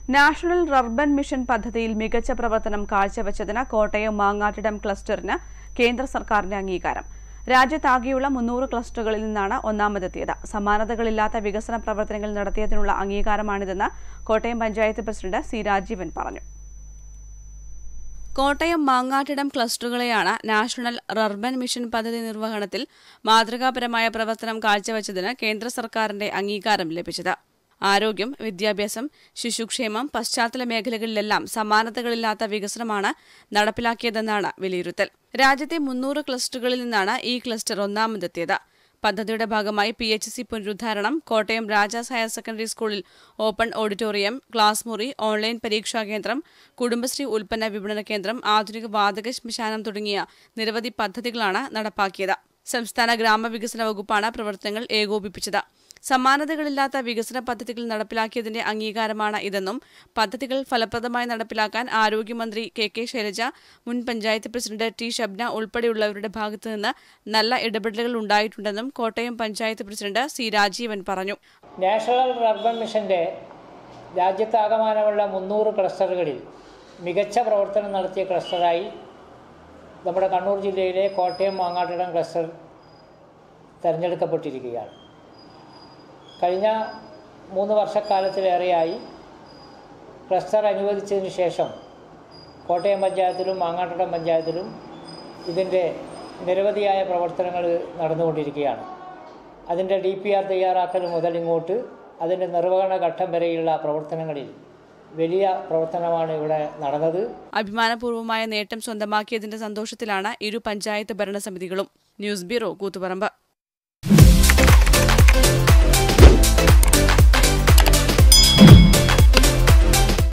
national rurban mission പദ്ധതിയിൽ മികച്ച പ്രവർത്തനം കാഴ്ചവെച്ചതിന് കോട്ടയം മാങ്ങാട്ടിടം ക്ലസ്റ്ററിന് കേന്ദ്ര സർക്കാരിന്റെ അംഗീകാരം രാജ്യത്താകെയുള്ള മുന്നൂറ് ക്ലസ്റ്ററുകളിൽ നിന്നാണ് ഒന്നാമതെത്തിയത് സമാനതകളില്ലാത്ത വികസന പ്രവർത്തനങ്ങൾ നടത്തിയതിനുള്ള അംഗീകാരമാണിതെന്ന് കോട്ടയം പഞ്ചായത്ത് പ്രസിഡന്റ് സി രാജീവൻ പറഞ്ഞു കോട്ടയം മാങ്ങാട്ടിടം ക്ലസ്റ്ററുകളെയാണ് നാഷണൽ റർബൻ മിഷൻ പദ്ധതി നിർവഹണത്തിൽ മാതൃകാപരമായ പ്രവർത്തനം കാഴ്ചവെച്ചതിന് കേന്ദ്ര സർക്കാരിന്റെ അംഗീകാരം ലഭിച്ചത് ആരോഗ്യം വിദ്യാഭ്യാസം ശിശുക്ഷേമം പശ്ചാത്തല മേഖലകളിലെല്ലാം സമാനതകളില്ലാത്ത വികസനമാണ് നടപ്പിലാക്കിയതെന്നാണ് വിലയിരുത്തൽ രാജ്യത്തെ മുന്നൂറ് ക്ലസ്റ്ററുകളിൽ നിന്നാണ് ഈ ക്ലസ്റ്റർ ഒന്നാമതെത്തിയത് പദ്ധതിയുടെ ഭാഗമായി പി എച്ച് സി പുനരുദ്ധാരണം കോട്ടയം രാജാസ് ഹയർ സെക്കൻഡറി സ്കൂളിൽ ഓപ്പൺ ഓഡിറ്റോറിയം ക്ലാസ് മുറി ഓൺലൈൻ പരീക്ഷാ കേന്ദ്രം കുടുംബശ്രീ ഉൽപ്പന്ന വിപണന കേന്ദ്രം ആധുനിക വാതക ശ്മശാനം തുടങ്ങിയ നിരവധി പദ്ധതികളാണ് നടപ്പാക്കിയത് സംസ്ഥാന ഗ്രാമവികസന വകുപ്പാണ് പ്രവർത്തനങ്ങൾ ഏകോപിപ്പിച്ചത് സമാനതകളില്ലാത്ത വികസന പദ്ധതികൾ നടപ്പിലാക്കിയതിന്റെ അംഗീകാരമാണ് ഇതെന്നും പദ്ധതികൾ ഫലപ്രദമായി നടപ്പിലാക്കാൻ ആരോഗ്യമന്ത്രി കെ കെ ശൈലജ മുൻ പഞ്ചായത്ത് പ്രസിഡന്റ് ടി ഷബ്ന ഉൾപ്പെടെയുള്ളവരുടെ ഭാഗത്തുനിന്ന് നല്ല ഇടപെടലുകൾ ഉണ്ടായിട്ടുണ്ടെന്നും കോട്ടയം പഞ്ചായത്ത് പ്രസിഡന്റ് സി രാജീവൻ പറഞ്ഞു നാഷണൽ റർബൻ മിഷൻ്റെ രാജ്യത്താകമാനമുള്ള മുന്നൂറ് ക്ലസ്റ്ററുകളിൽ മികച്ച പ്രവർത്തനം നടത്തിയ ക്ലസ്റ്ററായി നമ്മുടെ കണ്ണൂർ ജില്ലയിലെ കോട്ടയം മാങ്ങാട്ടിടം ക്ലസ്റ്റർ തിരഞ്ഞെടുക്കപ്പെട്ടിരിക്കുകയാണ് കഴിഞ്ഞ മൂന്ന് വർഷക്കാലത്തിലേറെയായി ക്ലസ്റ്റർ അനുവദിച്ചതിന് ശേഷം കോട്ടയം പഞ്ചായത്തിലും മാങ്ങാട്ടിടം പഞ്ചായത്തിലും ഇതിൻ്റെ നിരവധിയായ പ്രവർത്തനങ്ങൾ നടന്നുകൊണ്ടിരിക്കുകയാണ് അതിൻ്റെ ഡി പി ആർ തയ്യാറാക്കൽ മുതൽ ഇങ്ങോട്ട് അതിൻ്റെ നിർവഹണ ഘട്ടം വരെയുള്ള പ്രവർത്തനങ്ങളിൽ വലിയ പ്രവർത്തനമാണ് ഇവിടെ നടന്നത് അഭിമാനപൂർവ്വമായ നേട്ടം സ്വന്തമാക്കിയതിന്റെ സന്തോഷത്തിലാണ് ഇരു പഞ്ചായത്ത് ഭരണസമിതികളും ന്യൂസ് ബ്യൂറോ കൂത്തുപറമ്പ്